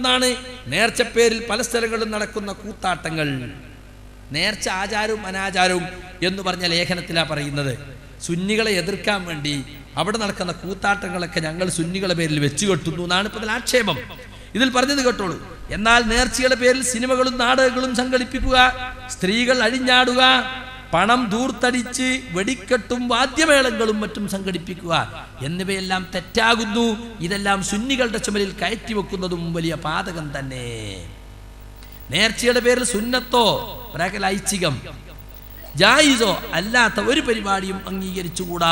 ഒന്നാണ് നേർച്ചപ്പേരിൽ പല സ്ഥലങ്ങളിലും നടക്കുന്ന കൂത്താട്ടങ്ങൾ നേർച്ച ആചാരവും അനാചാരവും എന്ന് പറഞ്ഞ ലേഖനത്തിലാണ് പറയുന്നത് സുന്നികളെ എതിർക്കാൻ വേണ്ടി അവിടെ നടക്കുന്ന കൂത്താട്ടങ്ങളൊക്കെ ഞങ്ങൾ സുന്നികളെ പേരിൽ വെച്ചു കെട്ടുന്നു എന്നാണ് ഇപ്പൊ ഇതിൽ ആക്ഷേപം ഇതിൽ പറഞ്ഞത് കേട്ടോളൂ എന്നാൽ നേർച്ചയുടെ പേരിൽ സിനിമകളും നാടകങ്ങളും സംഘടിപ്പിക്കുക സ്ത്രീകൾ അഴിഞ്ഞാടുക പണം ദൂർത്തടിച്ച് വെടിക്കെട്ടും വാദ്യമേളങ്ങളും മറ്റും സംഘടിപ്പിക്കുക എന്നിവയെല്ലാം തെറ്റാകുന്നു ഇതെല്ലാം സുന്നികളുടെ ചുമലിൽ കയറ്റിവെക്കുന്നതും വലിയ പാതകം തന്നെ നേർച്ചയുടെ പേരിൽ സുന്നത്തോ ബ്രാക്കൽ ഐച്ഛികം ജായിസോ അല്ലാത്ത ഒരു പരിപാടിയും അംഗീകരിച്ചുകൂടാ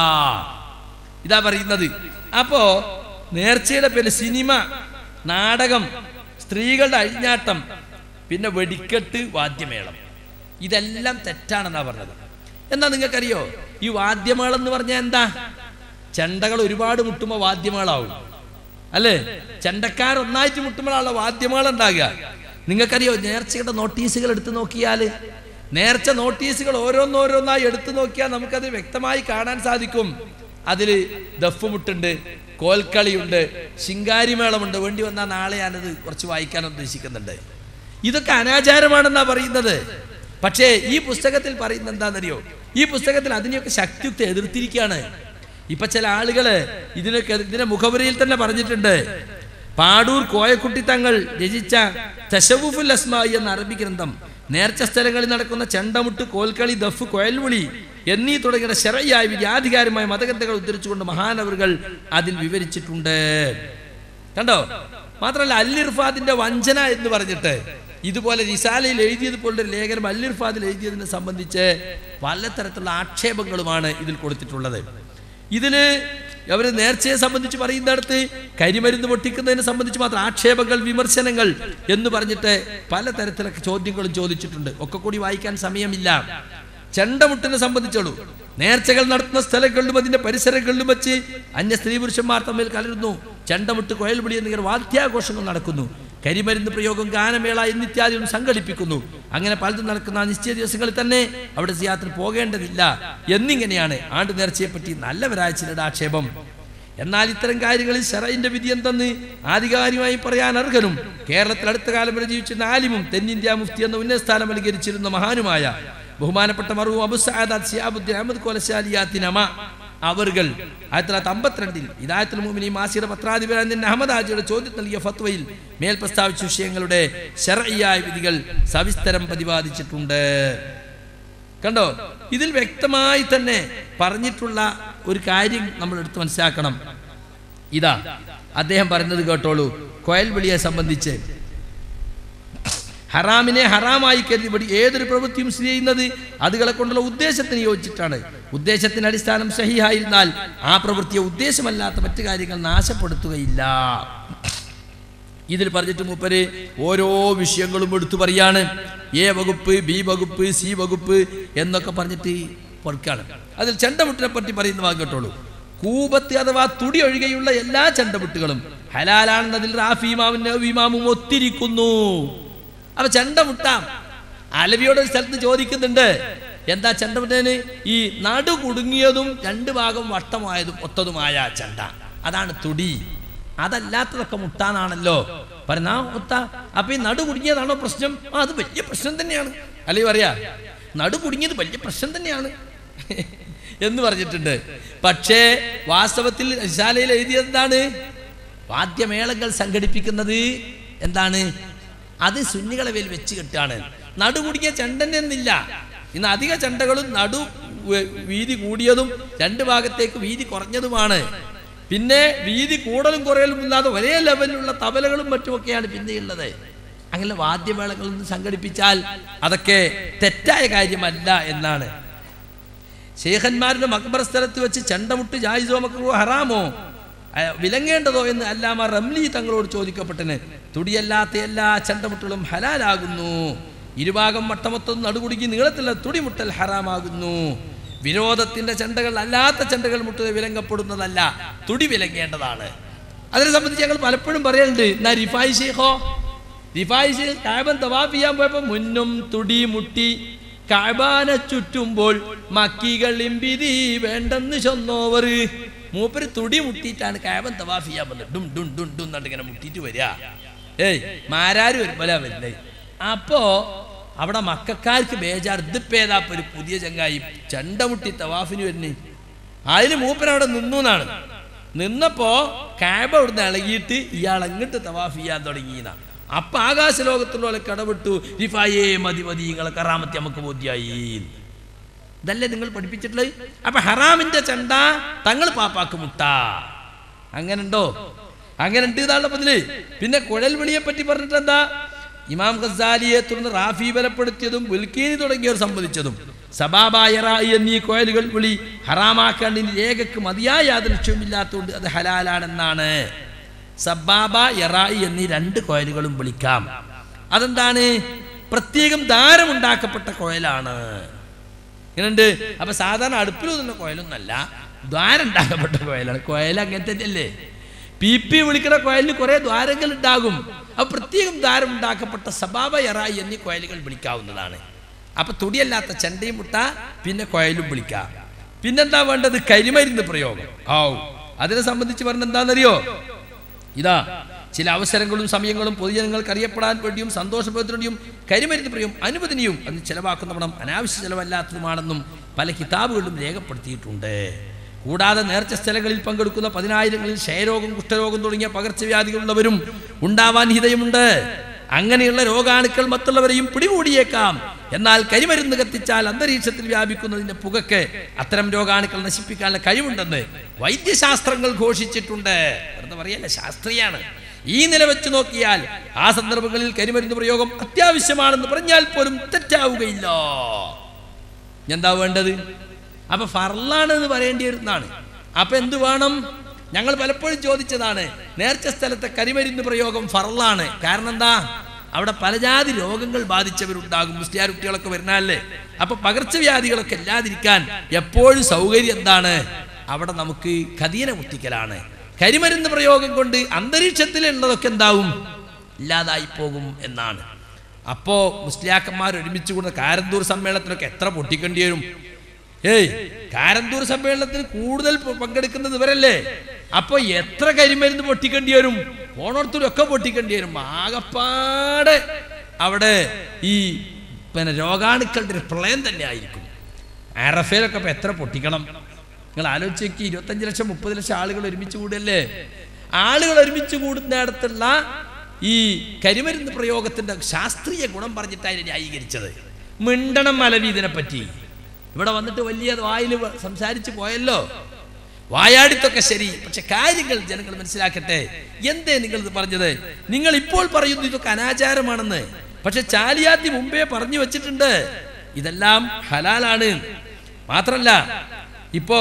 ഇതാ പറയുന്നത് അപ്പോ നേർച്ചയുടെ പേരിൽ സിനിമ നാടകം സ്ത്രീകളുടെ അഴിഞ്ഞാട്ടം പിന്നെ വെടിക്കെട്ട് വാദ്യമേളം ഇതെല്ലാം തെറ്റാണെന്നാ പറഞ്ഞത് എന്നാ നിങ്ങൾക്കറിയോ ഈ വാദ്യമേളം എന്ന് പറഞ്ഞാൽ എന്താ ചെണ്ടകൾ ഒരുപാട് മുട്ടുമ്പോൾ വാദ്യമേളാവും അല്ലേ ചെണ്ടക്കാർ ഒന്നായിട്ട് മുട്ടുമ്പോഴാണല്ലോ വാദ്യമേളം ഉണ്ടാകുക നിങ്ങൾക്കറിയോ നേർച്ചയുടെ നോട്ടീസുകൾ എടുത്തു നോക്കിയാൽ നേർച്ച നോട്ടീസുകൾ ഓരോന്നോരോന്നായി എടുത്തു നോക്കിയാൽ നമുക്കത് വ്യക്തമായി കാണാൻ സാധിക്കും അതിൽ ദഫുമുട്ടുണ്ട് കോൽക്കളിയുണ്ട് ശിങ്കാരിമേളമുണ്ട് വേണ്ടി വന്നാൽ നാളെ ഞാനത് കുറച്ച് വായിക്കാൻ ഉദ്ദേശിക്കുന്നുണ്ട് ഇതൊക്കെ അനാചാരമാണെന്നാ പറയുന്നത് പക്ഷേ ഈ പുസ്തകത്തിൽ പറയുന്നത് എന്താണെന്നറിയോ ഈ പുസ്തകത്തിൽ അതിനെയൊക്കെ ശക്തിയുക്തി എതിർത്തിരിക്കുകയാണ് ഇപ്പൊ ചില ആളുകള് ഇതിനൊക്കെ ഇതിന്റെ മുഖവരിയിൽ തന്നെ പറഞ്ഞിട്ടുണ്ട് പാടൂർ കോയക്കുട്ടി തങ്ങൾ രചിച്ച തശവുഫുൽ അസ്മായി എന്ന അറബി ഗ്രന്ഥം നേർച്ച സ്ഥലങ്ങളിൽ നടക്കുന്ന ചെണ്ടമുട്ട് കോൽക്കളി ദഫ് കൊയൽവിളി എന്നീ തുടങ്ങിയ ശരയായ വിദ്യാധികാരമായ മതഗ്രന്ഥങ്ങൾ ഉദ്ധരിച്ചുകൊണ്ട് മഹാനവറുകൾ അതിൽ വിവരിച്ചിട്ടുണ്ട് കണ്ടോ മാത്രമല്ല അല്ലിർഫാദിന്റെ വഞ്ചന എന്ന് പറഞ്ഞിട്ട് ഇതുപോലെ റിസാലയിൽ എഴുതിയതുപോലുള്ള ഒരു ലേഖനം അല്ലിർഫാദിൽ എഴുതിയതിനെ സംബന്ധിച്ച് പലതരത്തിലുള്ള ആക്ഷേപങ്ങളുമാണ് ഇതിൽ കൊടുത്തിട്ടുള്ളത് ഇതിന് അവർ നേർച്ചയെ സംബന്ധിച്ച് പറയുന്നിടത്ത് കരിമരുന്ന് പൊട്ടിക്കുന്നതിനെ സംബന്ധിച്ച് മാത്രം ആക്ഷേപങ്ങൾ വിമർശനങ്ങൾ എന്ന് പറഞ്ഞിട്ട് പലതരത്തിലൊക്കെ ചോദ്യങ്ങളും ചോദിച്ചിട്ടുണ്ട് ഒക്കെ കൂടി വായിക്കാൻ സമയമില്ല ചെണ്ടമുട്ടിനെ സംബന്ധിച്ചുള്ളൂ നേർച്ചകൾ നടത്തുന്ന സ്ഥലങ്ങളിലും അതിന്റെ പരിസരങ്ങളിലും വെച്ച് അന്യ സ്ത്രീ പുരുഷന്മാർ തമ്മിൽ കലരുന്നു ചെണ്ടമുട്ട് കൊയൽവിളി എന്നിങ്ങനെ വാദ്യാഘോഷങ്ങൾ നടക്കുന്നു കരിമരുന്ന് പ്രയോഗം ഗാനമേള എന്നിത്യാദികളും സംഘടിപ്പിക്കുന്നു അങ്ങനെ പലതും നടക്കുന്ന ആ നിശ്ചയ ദിവസങ്ങളിൽ തന്നെ അവിടെ സിയാത്തിന് പോകേണ്ടതില്ല എന്നിങ്ങനെയാണ് ആണ്ട് നേർച്ചയെപ്പറ്റി നല്ലവരായ ചിലരുടെ ആക്ഷേപം എന്നാൽ ഇത്തരം കാര്യങ്ങളിൽ ഷറൈന്റെ വിധി എന്തെന്ന് ആധികാരികമായി പറയാൻ അർഹനും കേരളത്തിൽ അടുത്ത കാലം വരെ ജീവിച്ചിരുന്ന ആലിമും തെന്നിന്ത്യ മുഫ്തി എന്ന ഉന്നത സ്ഥാനം അലങ്കരിച്ചിരുന്ന മഹാനുമായ ബഹുമാനപ്പെട്ട മറു അബു സഅദാദ് സിയാബുദ്ദീൻ അഹമ്മദ് കോലശാലിയാത്തിനമ അവർകൾ ആയിരത്തി തൊള്ളായിരത്തി അമ്പത്തിരണ്ടിൽ ഇതായത്തിൽ മുമിനി മാസിയുടെ പത്രാധിപരാജൻ അഹമ്മദ് ആജിയുടെ ചോദ്യം നൽകിയ ഫത്വയിൽ മേൽ പ്രസ്താവിച്ച വിഷയങ്ങളുടെ ശരയ്യായ വിധികൾ സവിസ്തരം പ്രതിപാദിച്ചിട്ടുണ്ട് കണ്ടോ ഇതിൽ വ്യക്തമായി തന്നെ പറഞ്ഞിട്ടുള്ള ഒരു കാര്യം നമ്മൾ എടുത്ത് മനസ്സിലാക്കണം ഇതാ അദ്ദേഹം പറയുന്നത് കേട്ടോളൂ കോയൽ വിളിയെ സംബന്ധിച്ച് ഹറാമിനെ ഹറാമായി കരുതി ഇവിടെ ഏതൊരു പ്രവൃത്തിയും സ്ഥിതി ചെയ്യുന്നത് അതുകളെ കൊണ്ടുള്ള ഉദ്ദേശത്തിന് യോജിച്ചിട്ടാണ് ഉദ്ദേശത്തിന് അടിസ്ഥാനം സഹിയായിരുന്നാൽ ആ പ്രവൃത്തിയെ ഉദ്ദേശമല്ലാത്ത മറ്റു കാര്യങ്ങൾ നാശപ്പെടുത്തുകയില്ല ഇതിൽ പറഞ്ഞിട്ട് മൂപ്പര് ഓരോ വിഷയങ്ങളും എടുത്തു പറയാണ് എ വകുപ്പ് ബി വകുപ്പ് സി വകുപ്പ് എന്നൊക്കെ പറഞ്ഞിട്ട് പൊറുക്കാണ് അതിൽ ചെണ്ടമുട്ടിനെ പറ്റി പറയുന്ന ഭാഗം കേട്ടോളൂ കൂപത്ത് അഥവാ തുടി ഒഴികെയുള്ള എല്ലാ ചെണ്ടമുട്ടുകളും ഹലാലാണെന്നതിൽ റാഫി ഇമാമും നവവി ഇമാമും ഒത്തിരിക്കുന്നു അപ്പൊ ചെണ്ട മുട്ടാം അലവിയോട് ഒരു സ്ഥലത്ത് ചോദിക്കുന്നുണ്ട് എന്താ ചെണ്ട മുട്ടേന് ഈ നടു കുടുങ്ങിയതും രണ്ട് ഭാഗം വട്ടമായതും ഒത്തതുമായ ചെണ്ട അതാണ് തുടി അതല്ലാത്തതൊക്കെ മുട്ടാനാണല്ലോ പറഞ്ഞ മുത്ത അപ്പൊ ഈ നടു കുടുങ്ങിയതാണോ പ്രശ്നം ആ അത് വലിയ പ്രശ്നം തന്നെയാണ് അല്ലേ പറയാ നടു കുടുങ്ങിയത് വലിയ പ്രശ്നം തന്നെയാണ് എന്ന് പറഞ്ഞിട്ടുണ്ട് പക്ഷേ വാസ്തവത്തിൽ റിസാലയിൽ എഴുതിയത് എന്താണ് വാദ്യമേളങ്ങൾ സംഘടിപ്പിക്കുന്നത് എന്താണ് അത് സുന്നികളെ മേൽ വെച്ച് കെട്ടാണ് നടു കുടുങ്ങിയ ചെണ്ടന്റെ എന്നില്ല ഇന്ന് അധിക ചെണ്ടകളും നടു വ- വീതി കൂടിയതും രണ്ട് ഭാഗത്തേക്ക് വീതി കുറഞ്ഞതുമാണ് പിന്നെ വീതി കൂടലും കുറയലും ഇല്ലാതെ ഒരേ ലെവലിലുള്ള തബലകളും മറ്റുമൊക്കെയാണ് പിന്നെയുള്ളത് അങ്ങനെ വാദ്യമേളകളൊന്നും സംഘടിപ്പിച്ചാൽ അതൊക്കെ തെറ്റായ കാര്യമല്ല എന്നാണ് ശേഖന്മാരുടെ മക്ബറ സ്ഥലത്ത് വെച്ച് ചെണ്ടമുട്ട് ജായിസോ മക്രോ ഹറാമോ അയ, വിലങ്ങേണ്ടതോ എന്ന് അല്ലാമ റംലി തങ്ങളോട് ചോദിക്കപ്പെട്ടന് തുടിയല്ലാത്ത എല്ലാ ചെണ്ടമുട്ടുകളും ഹലാലാകുന്നു ഇരുഭാഗം വട്ടമൊത്തം നടുകുടുക്കി നീളത്തിലുള്ള തുടിമുട്ടൽ ഹറാമാകുന്നു വിരോധത്തിന്റെ ചെണ്ടകൾ അല്ലാത്ത ചെണ്ടകൾ മുട്ടുക വിലങ്ങപ്പെടുന്നതല്ല തുടി വിലങ്ങേണ്ടതാണ് അതിനെ സംബന്ധിച്ച് ഞങ്ങൾ പലപ്പോഴും പറയലുണ്ട് എന്നാ റിഫായി ഷെയ്ഖോ റിഫായി ഷെയ്ഖ് കാബൻ തവാഫ് ചെയ്യാൻ പോയപ്പോ മുന്നും തുടി മുട്ടി കാബാനെ ചുറ്റുമ്പോൾ മക്കികൾ ഇമ്പിരി വേണ്ടെന്ന് ചൊന്നോവർ മൂപ്പര് തുടി മുട്ടിയിട്ടാണ് കാബൻ തവാഫ് ചെയ്യാൻ വന്നത് ഡും ഡും ഡും ഡും എന്നിട്ട് ഇങ്ങനെ മുട്ടിയിട്ട് വരിക ഏയ് മാരാര് വരുമ്പോഴാ വരുന്നത് അപ്പോ അവിടെ മക്കാർക്ക് ബേജാർ ഇതിപ്പേതാ ഇപ്പൊ ഒരു പുതിയ ചങ്ങായി ചണ്ടമുട്ടി തവാഫിന് വരുന്നേ അതിന് മൂപ്പൻ അവിടെ നിന്നു എന്നാണ് നിന്നപ്പോ കാബ അവിടുന്ന് ഇളകിയിട്ട് ഇയാൾ അങ്ങോട്ട് തവാഫ് ചെയ്യാൻ തുടങ്ങിയതാണ് അപ്പൊ ആകാശ ലോകത്തുള്ള കടവിട്ടു റിഫായേ മതി മതി നിങ്ങളെ കറാമത്തി നമുക്ക് ബോധ്യായി ഇതല്ലേ നിങ്ങൾ പഠിപ്പിച്ചിട്ടുള്ളത് അപ്പൊ ഹറാമിന്റെ ചണ്ട തങ്ങൾ പാപ്പാക്ക് മുട്ട അങ്ങനെ ഉണ്ടോ അങ്ങനെ ഉണ്ട് ഇതാണ് പതില് പിന്നെ കുഴൽ വിളിയെ പറ്റി പറഞ്ഞിട്ട് എന്താ ഇമാം ഖസാലിയെ തുടർന്ന് റാഫി ബലപ്പെടുത്തിയതും ബുൽക്കീനി തുടങ്ങിയവർ സംബന്ധിച്ചതും സബാബ യറായി എന്നീ കോയലുകൾ വിളി ഹറാമാക്കേണ്ടതിന് രേഖക്ക് മതിയായ യാതൊരു ലക്ഷ്യമില്ലാത്തതുകൊണ്ട് അത് ഹലാലാണെന്നാണ് സബാബ യറായി എന്നീ രണ്ട് കോയലുകളും വിളിക്കാം അതെന്താണ് പ്രത്യേകം ദാരമുണ്ടാക്കപ്പെട്ട കോയലാണ് ഇങ്ങനെയുണ്ട് അപ്പൊ സാധാരണ അടുപ്പിൽ നിന്ന കോയലൊന്നല്ല ദ്വാരം ഉണ്ടാക്കപ്പെട്ട കോയലാണ് കോയൽ അങ്ങനെ തന്നെയല്ലേ പി പി വിളിക്കുന്ന കോയലിന് കുറെ ദ്വാരങ്ങൾ ഉണ്ടാകും അപ്പൊ പ്രത്യേകം ദ്വാരം ഉണ്ടാക്കപ്പെട്ട സബാബ യറായി എന്നീ കോയലുകൾ വിളിക്കാവുന്നതാണ് അപ്പൊ തുടിയല്ലാത്ത ചെണ്ടയും മുട്ട പിന്നെ കോയലും വിളിക്കാം പിന്നെന്താ വേണ്ടത് കരിമരുന്ന് പ്രയോഗം ഓ അതിനെ സംബന്ധിച്ച് പറഞ്ഞ എന്താണെന്നറിയോ ഇതാ ചില അവസരങ്ങളും സമയങ്ങളും പൊതുജനങ്ങൾക്ക് അറിയപ്പെടാൻ വേണ്ടിയും സന്തോഷപത്രത്തിനും കരിമരുന്ന് പ്രയോഗം അനുവദനീയവും അത് ചെലവാക്കുന്നവണം അനാവശ്യ ചെലവല്ലാത്തതുമാണെന്നും പല കിതാബുകളിലും രേഖപ്പെടുത്തിയിട്ടുണ്ട് കൂടാതെ നേർച്ച സ്ഥലങ്ങളിൽ പങ്കെടുക്കുന്ന പതിനായിരങ്ങളിൽ ക്ഷയരോഗം കുഷ്ഠരോഗം തുടങ്ങിയ പകർച്ചവ്യാധികളുള്ളവരും ഉണ്ടാവാൻ ഹിതയുമുണ്ട് അങ്ങനെയുള്ള രോഗാണുക്കൾ മറ്റുള്ളവരെയും പിടികൂടിയേക്കാം എന്നാൽ കരിമരുന്ന് കത്തിച്ചാൽ അന്തരീക്ഷത്തിൽ വ്യാപിക്കുന്നതിന്റെ പുകക്ക് അത്തരം രോഗാണുക്കൾ നശിപ്പിക്കാനുള്ള കഴിവുണ്ടെന്ന് വൈദ്യശാസ്ത്രങ്ങൾ ഘോഷിച്ചിട്ടുണ്ട് വെറുതെ പറയല്ല ശാസ്ത്രീയാണ് ഈ നില വെച്ച് നോക്കിയാൽ ആ സന്ദർഭങ്ങളിൽ കരിമരുന്ന് പ്രയോഗം അത്യാവശ്യമാണെന്ന് പറഞ്ഞാൽ പോലും തെറ്റാവുകയില്ല എന്താ വേണ്ടത് അപ്പൊ ഫർലാണ് എന്ന് പറയേണ്ടി വരുന്നതാണ് അപ്പൊ എന്ത് വേണം ഞങ്ങൾ പലപ്പോഴും ചോദിച്ചതാണ് നേർച്ച സ്ഥലത്തെ കരിമരുന്ന് പ്രയോഗം ഫറലാണ് കാരണം എന്താ അവിടെ പലജാതി രോഗങ്ങൾ ബാധിച്ചവരുണ്ടാകും മുസ്ലിയാർ കുട്ടികളൊക്കെ വരുന്നതല്ലേ അപ്പൊ പകർച്ചവ്യാധികളൊക്കെ ഇല്ലാതിരിക്കാൻ എപ്പോഴും സൗകര്യം എന്താണ് അവിടെ നമുക്ക് കതീന മുട്ടിക്കലാണ് കരിമരുന്ന് പ്രയോഗം കൊണ്ട് അന്തരീക്ഷത്തിലുള്ളതൊക്കെ എന്താവും ഇല്ലാതായി പോകും എന്നാണ് അപ്പോ മുസ്ലിയാക്കന്മാർ ഒരുമിച്ച് കൂടുന്ന കാരന്തൂർ സമ്മേളനത്തിനൊക്കെ എത്ര പൊട്ടിക്കേണ്ടി വരും ഏയ് കാരന്തൂർ സമ്മേളനത്തിന് കൂടുതൽ പ- പങ്കെടുക്കുന്നത് ഇവരല്ലേ അപ്പൊ എത്ര കരിമരുന്ന് പൊട്ടിക്കേണ്ടി വരും ഓണോർത്തൂരൊക്കെ പൊട്ടിക്കേണ്ടി വരും ആകപ്പാടെ അവിടെ ഈ പിന്നെ രോഗാണുക്കളുടെ ഒരു പ്രളയം തന്നെ ആയിരിക്കും അറഫയിലൊക്കെ ഇപ്പൊ എത്ര പൊട്ടിക്കണം നിങ്ങൾ ആലോചിച്ച് നോക്കി ഇരുപത്തഞ്ച് ലക്ഷം മുപ്പത് ലക്ഷം ആളുകൾ ഒരുമിച്ച് കൂടല്ലേ ആളുകൾ ഒരുമിച്ച് കൂടുന്നിടത്തുള്ള ഈ കരിമരുന്ന് പ്രയോഗത്തിന്റെ ശാസ്ത്രീയ ഗുണം പറഞ്ഞിട്ടാണ് ന്യായീകരിച്ചത് മിണ്ടണം മലവി ഇതിനെ പറ്റി ഇവിടെ വന്നിട്ട് വലിയ വായിൽ സംസാരിച്ച് പോയല്ലോ വായാടിത്തൊക്കെ ശരി പക്ഷെ കാര്യങ്ങൾ ജനങ്ങൾ മനസ്സിലാക്കട്ടെ എന്തേ നിങ്ങൾ ഇത് പറഞ്ഞത് നിങ്ങൾ ഇപ്പോൾ പറയുന്നു ഇതൊക്കെ അനാചാരമാണെന്ന് പക്ഷെ ചാലിയാത്തി മുമ്പേ പറഞ്ഞു വെച്ചിട്ടുണ്ട് ഇതെല്ലാം ഹലാലാണ് മാത്രല്ല ഇപ്പോ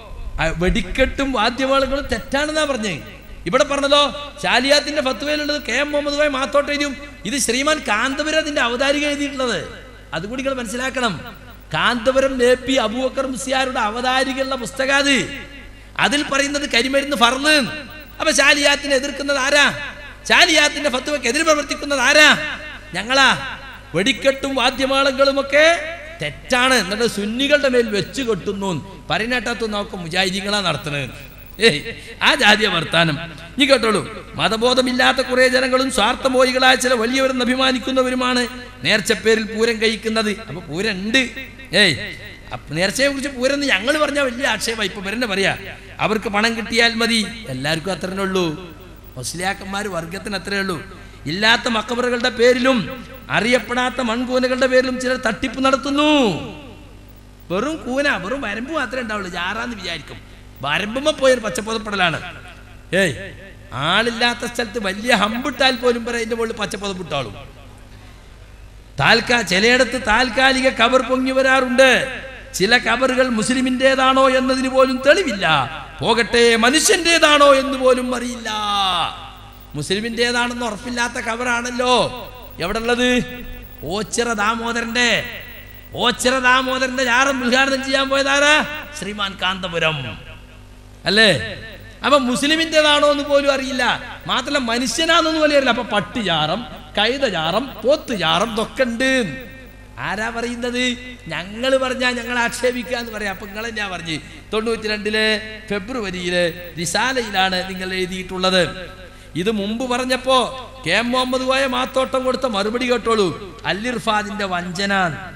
ആ വെടിക്കെട്ടും വാദ്യമേളങ്ങളും തെറ്റാണെന്നാ പറഞ്ഞേ ഇവിടെ പറഞ്ഞതോ ചാലിയാത്തിന്റെ ഫത്വയിലുള്ളത് കെ എം മുഹമ്മദ് ഭായ് മാത്തോട്ടെഴുതിയും ഇത് ശ്രീമാൻ കാന്തപുരം അതിന്റെ അവതാരിക എഴുതിയിട്ടുള്ളത് അതുകൂടി നിങ്ങൾ മനസ്സിലാക്കണം കാന്തപുരം എ പി അബൂബക്കർ മുസ്ലിയാരുടെ അവതാരികളുടെ പുസ്തകം അത് അതിൽ പറയുന്നത് കരിമരുന്ന് ഫർന്ന് അപ്പൊ ചാലിയാത്തിനെ എതിർക്കുന്നത് ആരാ ചാലിയാത്തിന്റെ ഫത്വക്ക് എതിര് പ്രവർത്തിക്കുന്നത് ആരാ ഞങ്ങളാ വെടിക്കെട്ടും വാദ്യമേളങ്ങളും ഒക്കെ തെറ്റാണ് എന്നിട്ട് സുന്നികളുടെ മേൽ വെച്ച് കെട്ടുന്നു പറയുന്നേട്ടാത്ത നോക്ക മുജാഹിദീങ്ങളാ നടത്തുന്നത് ഏയ് ആ ജാതിയ വർത്താനം നീ കേട്ടോളൂ മതബോധമില്ലാത്ത കുറെ ജനങ്ങളും സ്വാർത്ഥമോഹികളായ ചില വലിയവരെന്ന് അഭിമാനിക്കുന്നവരുമാണ് നേർച്ചപ്പേരിൽ പൂരം കഴിക്കുന്നത് അപ്പൊ പൂരം ഉണ്ട് ഏയ് അപ്പൊ നേർച്ചയെ കുറിച്ച് പൂരം എന്ന് ഞങ്ങൾ പറഞ്ഞ വലിയ ആക്ഷേപം ഇപ്പൊ വരന്നെ പറയാ അവർക്ക് പണം കിട്ടിയാൽ മതി എല്ലാവർക്കും അത്രേ ഉള്ളൂ മുസ്ലിയാക്കന്മാർ വർഗത്തിന് അത്രേ ഉള്ളൂ ഇല്ലാത്ത മക്കബറുകളുടെ പേരിലും അറിയപ്പെടാത്ത മൺകൂനകളുടെ പേരിലും ചിലർ തട്ടിപ്പ് നടത്തുന്നു വെറും കൂന വെറും വരമ്പ് മാത്രമേ ഉണ്ടാവുള്ളൂ ജാറാന്ന് വിചാരിക്കും വരമ്പുമ്മ പോയൊരു പച്ചപ്പുതപ്പെടലാണ് ഏയ് ആളില്ലാത്ത സ്ഥലത്ത് വലിയ ഹമ്പിട്ടാൽ പോലും പറയാം അതിന്റെ മുകളിൽ പച്ചപ്പുതപ്പിട്ടാളും താൽക്കാ ചിലയിടത്ത് താൽക്കാലിക കബർ പൊങ്ങി വരാറുണ്ട് ചില കബറുകൾ മുസ്ലിമിൻ്റെതാണോ എന്നതിന് പോലും തെളിവില്ല പോകട്ടെ മനുഷ്യൻ്റെതാണോ എന്ന് പോലും അറിയില്ല മുസ്ലിമിൻ്റെതാണെന്ന് ഉറപ്പില്ലാത്ത കബറാണല്ലോ എവിടെ ഉള്ളത് ഓച്ചിറ ദാമോദരന്റെ ഓച്ചിറ ദാമോദരന്റെ ജാറം ഉദ്ഘാടനം ചെയ്യാൻ പോയതാരാ ശ്രീമാൻ കാന്തപുരം അല്ലേ അപ്പൊ മുസ്ലിമിൻ്റെതാണോ എന്ന് പോലും അറിയില്ല മാത്രമല്ല മനുഷ്യനാണെന്ന് പോലും അറിയില്ല അപ്പൊ പട്ടുചാറം കൈതചാറം പോത്തുചാറം ഇതൊക്കെ ഉണ്ട് ആരാ പറയുന്നത് ഞങ്ങൾ പറഞ്ഞാൽ ഞങ്ങൾ ആക്ഷേപിക്കുക എന്ന് പറയാം അപ്പൊ നിങ്ങൾ ഞാൻ പറഞ്ഞു തൊണ്ണൂറ്റി രണ്ടിലെ ഫെബ്രുവരിയിലെ റിസാലയിലാണ് നിങ്ങൾ എഴുതിയിട്ടുള്ളത് ഇത് മുമ്പ് പറഞ്ഞപ്പോ കെ എം മുഹമ്മദ് കോയ മാത്തോട്ടം കൊടുത്ത മറുപടി കേട്ടോളൂ അല്ലിർഫാദിന്റെ വഞ്ചന